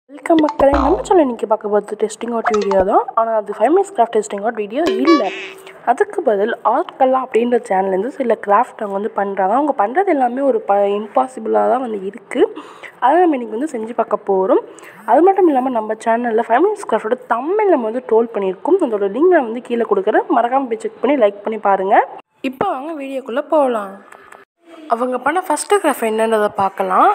Welcome மக்களே நம்ம channel இன்றைக்கி பார்க்க போகிறது டெஸ்டிங் அவுட் வீடியோ தான் ஆனால் அது five minutes craft testing out video இல்லை அதுக்கு பதில் ஆர்ட்கல்லா அப்படின்ற சேனல்லேருந்து சில கிராஃப்ட் அவங்க வந்து பண்ணுறாங்க அவங்க பண்ணுறது எல்லாமே ஒரு ப இம்பாசிபிளாக தான் வந்து இருக்குது அதை நம்ம இன்றைக்கி வந்து செஞ்சு பார்க்க போகிறோம் அது மட்டும் இல்லாமல் நம்ம சேனலில் ஃபைவ் மினிட்ஸ் கிராஃப்டோட தமிழ் நம்ம வந்து ட்ரோல் பண்ணியிருக்கோம் அதோட லிங்க் நான் வந்து கீழே கொடுக்குறேன் மறக்காமல் போய் செக் பண்ணி லைக் பண்ணி பாருங்கள் இப்போ வாங்க வீடியோக்குள்ளே போகலாம் அவங்க பண்ண ஃபஸ்ட்டு கிராஃப்ட் என்னன்றதை பார்க்கலாம்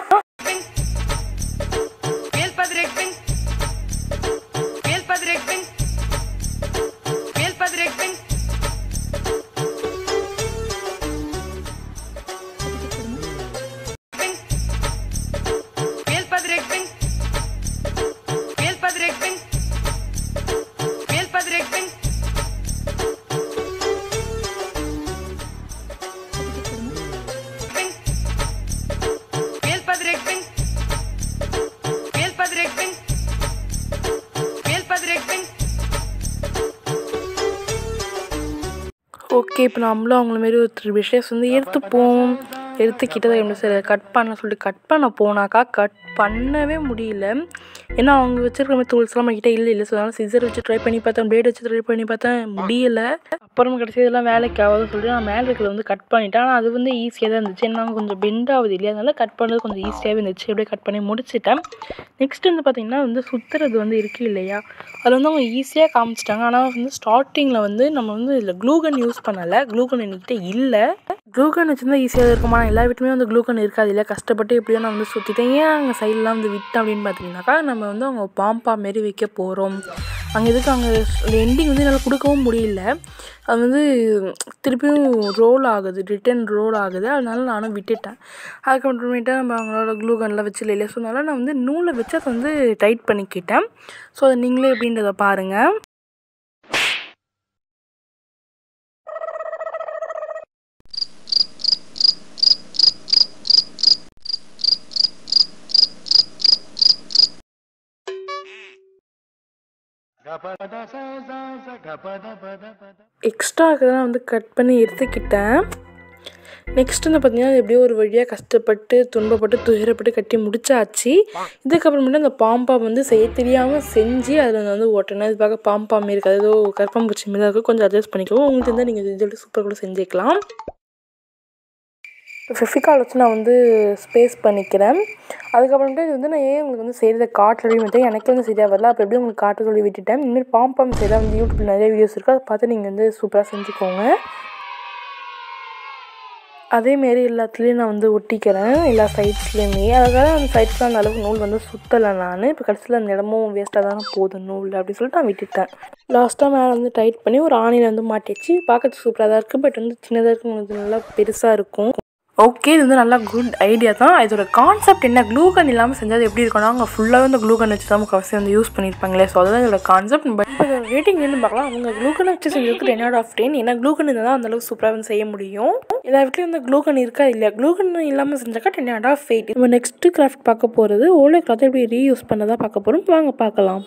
Veel padrek ben. Veel padrek ben. Veel padrek ben. Ben. Veel padrek ben. Veel padrek ben. Veel padrek ben. Ben. Veel padrek ben. Veel padrek ben. Veel padrek ben. Okay இப்போ நம்மளும் அவங்கள மாரி ஒரு three wishes வந்து எடுத்துப்போம் எடுத்துக்கிட்டதை எப்படி சரி cut பண்ண சொல்லிட்டு கட் பண்ண போனாக்கா கட் பண்ணவே முடியல ஏன்னா அவங்க வச்சிருக்கிற மாதிரி டூல்ஸ்லாம் நம்மக்கிட்ட இல்லை இல்லை ஸோ அதனால் சிசர் வச்சு ட்ரை பண்ணி பார்த்தேன் பிளேட் வச்சு ட்ரை பண்ணி பார்த்தேன் முடியல அப்புறம் கடைசி இதெல்லாம் வேலைக்கு ஆகாதுன்னு சொல்லிட்டு நான் மேலே இருக்கிறத வந்து கட் பண்ணிட்டேன் ஆனால் அது வந்து ஈஸியாக தான் இருந்துச்சு ஏன்னா கொஞ்சம் பெண்ட் ஆகுது இல்லையா அதனால கட் பண்ணுறது கொஞ்சம் ஈஸியாகவே இருந்துச்சு அப்படியே கட் பண்ணி முடிச்சிட்டேன் நெக்ஸ்ட் வந்து பார்த்திங்கன்னா வந்து சுற்றுறது வந்து இருக்குது இல்லையா அதில் வந்து அவங்க ஈஸியாக காமிச்சிட்டாங்க ஆனால் வந்து ஸ்டார்டிங்கில் வந்து நம்ம வந்து இதில் க்ளூகன் யூஸ் பண்ணலை க்ளூகன் என்கிட்ட இல்லை க்ளூகன் வச்சுருந்தா ஈஸியாக இருக்குமா எல்லா வீட்டுமே வந்து க்ளூகன் இருக்காது இல்லை கஷ்டப்பட்டு எப்படியோ நான் வந்து சுற்றிட்டேன் ஏன் அங்கே சைட்லாம் வந்து விட்டேன் அப்படின்னு பார்த்தீங்கன்னாக்கா நம்ம வந்து அவங்க பாம்பா மாரி வைக்க போகிறோம் அங்கே எதுக்கு அங்கே எண்டிங் வந்து என்னால் கொடுக்கவும் முடியல அது வந்து திருப்பியும் ரோல் ஆகுது ரிட்டன் ரோல் ஆகுது அதனால நானும் விட்டுட்டேன் அதுக்கப்புறமேட்டா நம்ம அவங்களோட க்ளூ கன்லாம் வச்சு இல்லை ஸோ அதனால் நான் வந்து நூலை வச்சு அதை வந்து டைட் பண்ணிக்கிட்டேன் ஸோ அதை நீங்களே எப்படின்றத பாருங்கள் எக்ஸ்ட்ரா இருக்கிறதெல்லாம் வந்து கட் பண்ணி எடுத்துக்கிட்டேன் நெக்ஸ்ட் வந்து பார்த்தீங்கன்னா எப்படியோ ஒரு வழியாக கஷ்டப்பட்டு துன்பப்பட்டு துயரப்பட்டு கட்டி முடிச்சாச்சு இதுக்கப்புறமேட்டு அந்த பாம்பா வந்து செய்ய தெரியாமல் செஞ்சு அதில் வந்து ஓட்டினேன் இது பார்க்க பாம்பா மாரி இருக்காது ஏதோ கற்பம்பூச்சி மாரி இருக்கும் கொஞ்சம் அட்ஜஸ்ட் பண்ணிக்கோங்க உங்களுக்கு இருந்தால் நீங்கள் செஞ்சுட்டு சூப்பர் கூட செஞ்சுக்கலாம் இப்போ ஃபெஃபிகால் வச்சு நான் வந்து ஸ்பேஸ் பண்ணிக்கிறேன் அதுக்கப்புறமேட்டு இது வந்து நான் ஏன் உங்களுக்கு வந்து செய்கிறத காட்டுறதையும் விட்டேன் எனக்கே வந்து சரியாக வரல அப்போ எப்படி உங்களுக்கு காட்ட சொல்லி விட்டுட்டேன் இனிமேல் பாம்பாம் செய்தால் வந்து யூடியூப்பில் நிறைய வீடியோஸ் இருக்குது அதை பார்த்து நீங்கள் வந்து சூப்பராக செஞ்சுக்கோங்க அதேமாரி எல்லாத்துலேயும் நான் வந்து ஒட்டிக்கிறேன் எல்லா சைட்ஸ்லேயுமே அதுக்காக அந்த சைட்ஸில் அந்த அளவுக்கு நூல் வந்து சுற்றலை நான் இப்போ கடைசியில் அந்த இடமும் வேஸ்ட்டாக தானே போகுது நூல் அப்படின்னு சொல்லிட்டு நான் விட்டுட்டேன் லாஸ்ட்டாக மேலே வந்து டைட் பண்ணி ஒரு ஆணியில் வந்து மாட்டிச்சு பார்க்கறதுக்கு சூப்பராக தான் இருக்குது பட் வந்து சின்னதாக இருக்கும் கொஞ்சம் நல்லா பெருசாக இருக்கும் ஓகே இது வந்து நல்லா குட் ஐடியா தான் இதோட கான்செப்ட் என்ன க்ளூகன் இல்லாமல் செஞ்சது எப்படி இருக்கும்னா அவங்க ஃபுல்லாகவே இந்த க்ளூகன் வச்சு தான் முக்கால்வாசி வந்து யூஸ் பண்ணியிருப்பாங்களே ஸோ அதுதான் இதோட கான்செப்ட் பட் இப்போ ரேட்டிங் என்ன பார்க்கலாம் அவங்க க்ளூகன் வச்சு செஞ்சதுக்கு டென் அவுட் ஆஃப் டென் ஏன்னா க்ளூகன் இருந்தால் தான் அந்தளவுக்கு சூப்பராக வந்து செய்ய முடியும் எல்லா வீட்லேயும் வந்து க்ளூகன் இருக்கா இல்லையா க்ளூகன் இல்லாமல் செஞ்சாக்கா டென் அவுட் ஆஃப் எயிட் நம்ம நெக்ஸ்ட் கிராஃப்ட் பார்க்க போகிறது ஓலை கிளாத் எப்படி ரீயூஸ் பண்ணதான் பார்க்க போகிறோம் வாங்க பார்க்கலாம்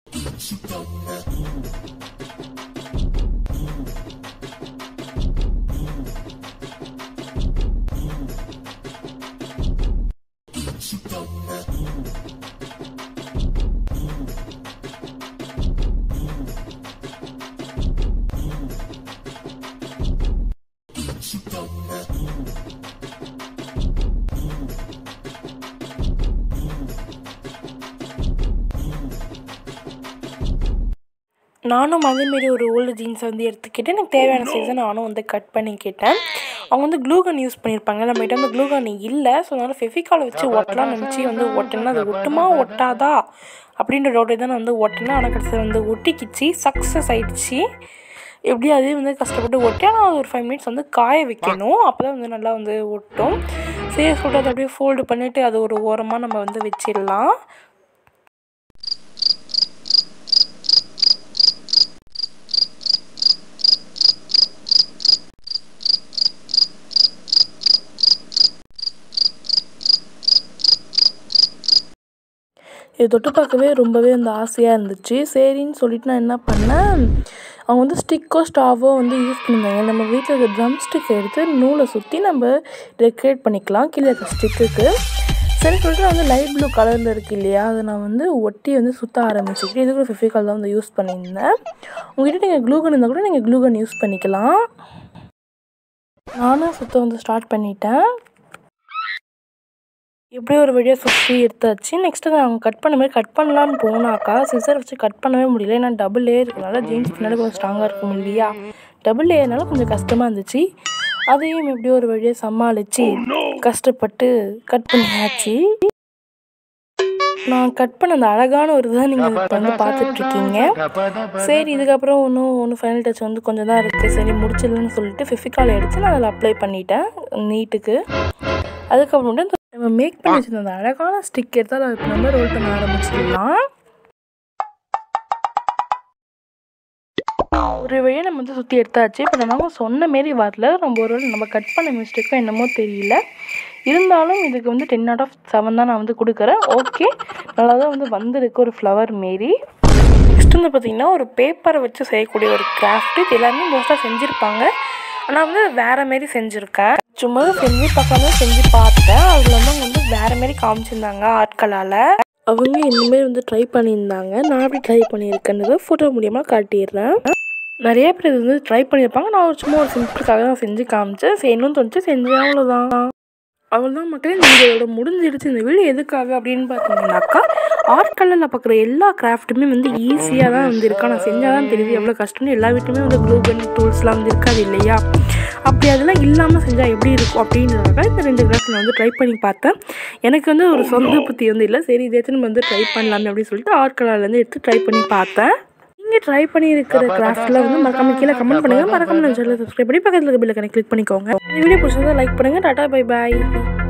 நானும் அதேமாரி ஒரு ஓல்டு ஜீன்ஸை வந்து எடுத்துக்கிட்டு எனக்கு தேவையான சைஸை நானும் வந்து கட் பண்ணிக்கிட்டேன் அவங்க வந்து க்ளூகன் யூஸ் பண்ணியிருப்பாங்க நம்மகிட்ட வந்து க்ளூகன் இல்லை ஸோ அதனால் ஃபெஃபிகாலை வச்சு ஒட்டலாம் நினச்சி வந்து ஒட்டினா அது ஒட்டுமா ஒட்டாதா அப்படின்ற டவுட்டை தான் நான் வந்து ஒட்டினேன் ஆனால் கடைசியில் வந்து ஒட்டிக்கிச்சு சக்ஸஸ் ஆயிடுச்சு எப்படி அதே வந்து கஷ்டப்பட்டு ஒட்டி ஆனால் அது ஒரு ஃபைவ் மினிட்ஸ் வந்து காய வைக்கணும் அப்போ தான் வந்து நல்லா வந்து ஒட்டும் சரி சொல்லிட்டு அதை அப்படியே ஃபோல்டு பண்ணிவிட்டு அது ஒரு ஓரமாக நம்ம வந்து வச்சிடலாம் இது தொட்டு பார்க்கவே ரொம்பவே வந்து ஆசையாக இருந்துச்சு சரின்னு சொல்லிட்டு நான் என்ன பண்ணேன் அவங்க வந்து ஸ்டிக்கோ ஸ்டாவோ வந்து யூஸ் பண்ணியிருந்தாங்க நம்ம வீட்டில் இருக்க ட்ரம் ஸ்டிக் எடுத்து நூலை சுற்றி நம்ம டெக்கரேட் பண்ணிக்கலாம் கீழே இருக்க ஸ்டிக்குக்கு சரி சொல்லிட்டு நான் வந்து லைட் ப்ளூ கலரில் இருக்கு இல்லையா அதை நான் வந்து ஒட்டி வந்து சுற்ற ஆரம்பிச்சுக்கிட்டு இதுக்கு ஒரு ஃபெஃபிகால் தான் வந்து யூஸ் பண்ணியிருந்தேன் உங்கள்கிட்ட நீங்கள் க்ளூகன் இருந்தால் கூட நீங்கள் க்ளூகன் யூஸ் பண்ணிக்கலாம் நானும் சுத்த வந்து ஸ்டார்ட் பண்ணிட்டேன் எப்படியோ ஒரு வழியாக சுற்றி எடுத்தாச்சு நெக்ஸ்ட்டு நான் அவங்க கட் பண்ண மாதிரி கட் பண்ணலான்னு போனாக்கா சிசர் வச்சு கட் பண்ணவே முடியல ஏன்னா டபுள் லேயர் இருக்கனால ஜீன்ஸ் பின்னாடி கொஞ்சம் ஸ்ட்ராங்காக இருக்கும் இல்லையா டபுள் லேயர்னால கொஞ்சம் கஷ்டமாக இருந்துச்சு அதையும் எப்படியோ ஒரு வழியாக சமாளித்து கஷ்டப்பட்டு கட் பண்ணியாச்சு நான் கட் பண்ண அந்த அழகான ஒரு இதை நீங்கள் இப்போ வந்து பார்த்துட்ருக்கீங்க சரி இதுக்கப்புறம் இன்னும் ஒன்று ஃபைனல் டச் வந்து கொஞ்சம் தான் இருக்குது சரி முடிச்சிடலன்னு சொல்லிட்டு ஃபெஃபிகால் எடுத்து நான் அதில் அப்ளை பண்ணிட்டேன் நீட்டுக்கு அதுக்கப்புறம் வந்து நம்ம மேக் பண்ணி வச்சிருந்த அந்த அழகான ஸ்டிக் எடுத்து அதை இப்போ நம்ம ரோல் பண்ண ஆரம்பிச்சிடலாம் ஒரு வழியாக நம்ம வந்து சுற்றி எடுத்தாச்சு இப்போ நம்ம சொன்ன மாரி வரல நம்ம ஒரு வேளை நம்ம கட் பண்ண மிஸ்டேக்கோ என்னமோ தெரியல இருந்தாலும் இதுக்கு வந்து டென் அவுட் ஆஃப் செவன் தான் நான் வந்து கொடுக்குறேன் ஓகே நல்லா தான் வந்து வந்திருக்கு ஒரு ஃப்ளவர் மாரி நெக்ஸ்ட் வந்து பார்த்திங்கன்னா ஒரு பேப்பரை வச்சு செய்யக்கூடிய ஒரு கிராஃப்ட் இது எல்லாருமே மோஸ்ட்டாக செஞ்சுருப்பாங்க ஆனால் வந்து வேறு மாரி செஞ்சுருக்கேன் சும்மா செஞ்சு பார்க்காம செஞ்சு பார்த்தேன் அதில் வந்து அவங்க வந்து வேறு மாரி காமிச்சிருந்தாங்க ஆட்களால் அவங்க இனிமேல் வந்து ட்ரை பண்ணியிருந்தாங்க நான் எப்படி ட்ரை பண்ணியிருக்கேன்றதை ஃபோட்டோ மூலியமாக காட்டிடுறேன் நிறைய பேர் இது வந்து ட்ரை பண்ணியிருப்பாங்க நான் ஒரு சும்மா ஒரு சிம்பிளுக்காக தான் செஞ்சு காமிச்சேன் செய்யணும்னு தோணுச்சு செஞ்சேன் அவ்வளோதான் அவ்வளோதான் மக்களே நீங்கள் இதோட முடிஞ்சிடுச்சு இந்த வீடியோ எதுக்காக அப்படின்னு பார்த்தீங்கன்னாக்கா ஆர்ட் கலரில் பார்க்குற எல்லா கிராஃப்ட்டுமே வந்து ஈஸியாக தான் வந்து இருக்கா நான் செஞ்சால் தான் தெரியுது எவ்வளோ கஷ்டம்னு எல்லா வீட்டுமே வந்து க்ளூகன் டூல்ஸ்லாம் வந்து இருக்காது இல்லையா அப்படி அதெல்லாம் இல்லாமல் செஞ்சால் எப்படி இருக்கும் அப்படின்றதுக்காக இந்த ரெண்டு கிராஃப்ட் நான் வந்து ட்ரை பண்ணி பார்த்தேன் எனக்கு வந்து ஒரு சொந்த புத்தி வந்து இல்லை சரி இதை நம்ம வந்து ட்ரை பண்ணலாமே அப்படின்னு சொல்லிட்டு ஆர்ட் கலர்லேருந்து எடுத்து ட்ரை பண்ணி பார்த்தேன் நீங்கள் ட்ரை பண்ணியிருக்கிற கிராஃப்ட்டில் வந்து மறக்காம கீழே கமெண்ட் பண்ணுங்கள் மறக்காம நம்ம சேனலை சப்ஸ்கிரைப் பண்ணி பக்கத்தில் இருக்க பில்லை கனெக்ட் கிளிக் பண்ணிக்கோங்க இந்த வீடியோ பிடிச்சதா லைக் பண்ணுங்கள் டாட்டா பை பாய்